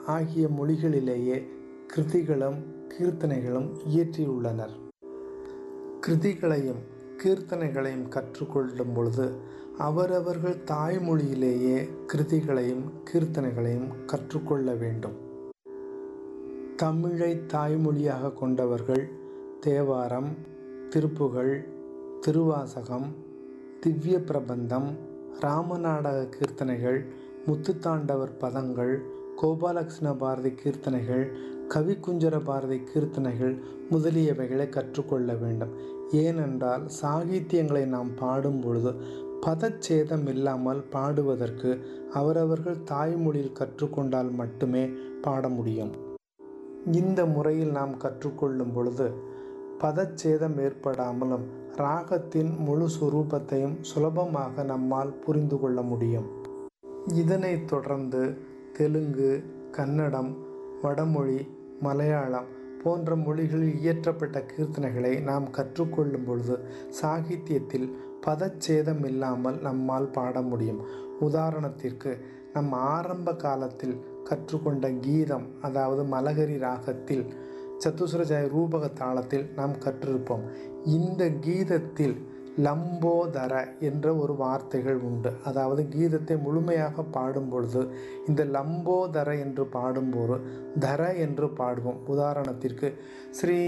ஆகிய மொழிகளிலேயே கிருதிகளும் கீர்த்தனைகளும் இயற்றியுள்ளனர் கிருதிகளையும் கீர்த்தனைகளையும் கற்றுக்கொள்ளும் பொழுது அவரவர்கள் தாய்மொழியிலேயே கிருதிகளையும் கீர்த்தனைகளையும் கற்றுக்கொள்ள வேண்டும் தமிழை தாய்மொழியாக கொண்டவர்கள் தேவாரம் திருப்புகழ் திருவாசகம் திவ்ய பிரபந்தம் ராமநாடக கீர்த்தனைகள் முத்துத்தாண்டவர் பதங்கள் கோபாலகிருஷ்ண பாரதி கீர்த்தனைகள் கவிக்குஞ்சர பாரதி கீர்த்தனைகள் முதலியவைகளை கற்றுக்கொள்ள வேண்டும் ஏனென்றால் சாகித்யங்களை நாம் பாடும் பொழுது பதச்சேதம் இல்லாமல் பாடுவதற்கு அவரவர்கள் தாய்மொழியில் கற்றுக்கொண்டால் மட்டுமே பாட முடியும் இந்த முறையில் நாம் கற்றுக்கொள்ளும் பொழுது பதச்சேதம் ஏற்படாமலும் ராகத்தின் முழு சுரூபத்தையும் சுலபமாக நம்மால் புரிந்து கொள்ள முடியும் இதனைத் தொடர்ந்து தெலுங்கு கன்னடம் வடமொழி மலையாளம் போன்ற மொழிகளில் இயற்றப்பட்ட கீர்த்தனைகளை நாம் கற்றுக்கொள்ளும் பொழுது சாகித்யத்தில் பதச்சேதம் இல்லாமல் நம்மால் பாட முடியும் உதாரணத்திற்கு நம் ஆரம்ப காலத்தில் கற்றுக்கொண்ட கீதம் அதாவது மலகரி ராகத்தில் சத்துசுரஜாய ரூபக தாளத்தில் நாம் கற்றிருப்போம் இந்த கீதத்தில் லம்போதர என்ற ஒரு வார்த்தைகள் உண்டு அதாவது கீதத்தை முழுமையாக பாடும் பொழுது இந்த லம்போதர என்று பாடும்போது தர என்று பாடுவோம் உதாரணத்திற்கு ஸ்ரீ